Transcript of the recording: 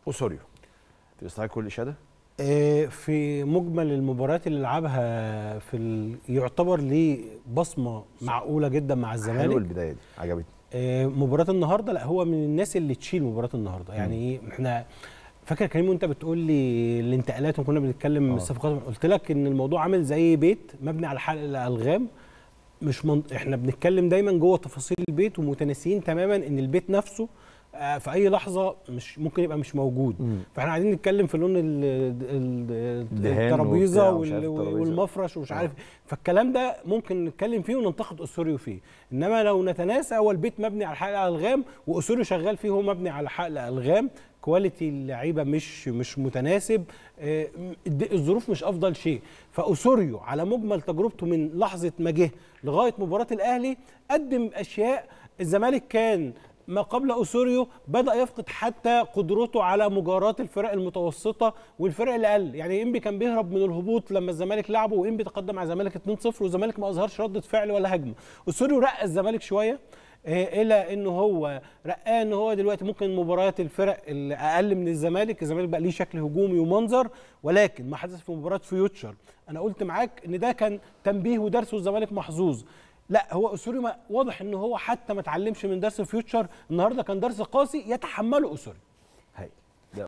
اوسوريو تستحق كل اشاده آه، في مجمل المباريات اللي لعبها في ال... يعتبر ليه بصمه معقوله جدا مع حلوه الزمالك البدايه دي عجبتني آه، مباراه النهارده لا هو من الناس اللي تشيل مباراه النهارده يعني ايه احنا فاكر كريم وانت بتقول لي الانتقالات وكنا بنتكلم آه. الصفقات قلت لك ان الموضوع عامل زي بيت مبني على حلق الالغام مش من... احنا بنتكلم دايما جوه تفاصيل البيت ومتناسيين تماما ان البيت نفسه آه، في اي لحظه مش ممكن يبقى مش موجود مم. فاحنا قاعدين نتكلم في لون ال- ال- الدهان الترابيزه وبتاع ومش عارف وال- الترابيزة. والمفرش ومش آه. عارف فالكلام ده ممكن نتكلم فيه وننتقد اسوريو فيه انما لو نتناسى هو البيت مبني على حلق الغام واسوريو شغال فيه هو مبني على حلق الغام كواليتي اللعيبه مش مش متناسب آه، الد- الظروف مش افضل شيء فاسوريو على مجمل تجربته من لحظه ما جه لغايه مباراه الاهلي قدم اشياء الزمالك كان ما قبل اسوريو بدا يفقد حتى قدرته على مجاراه الفرق المتوسطه والفرق اللي اقل يعني انبي كان بيهرب من الهبوط لما الزمالك لعبه وانبي تقدم على الزمالك 2-0 والزمالك ما اظهرش رده فعل ولا هجمه اسوريو رقى الزمالك شويه آه، الى انه هو رقاه ان هو دلوقتي ممكن مباريات الفرق اللي اقل من الزمالك الزمالك بقى ليه شكل هجومي ومنظر ولكن ما حدث في مباراه فيوتشر انا قلت معاك ان ده كان تنبيه ودرس والزمالك محظوظ لا هو اسوري ما واضح ان هو حتى ما اتعلمش من درس فيوتشر النهارده كان درس قاسي يتحمله اسوري هاي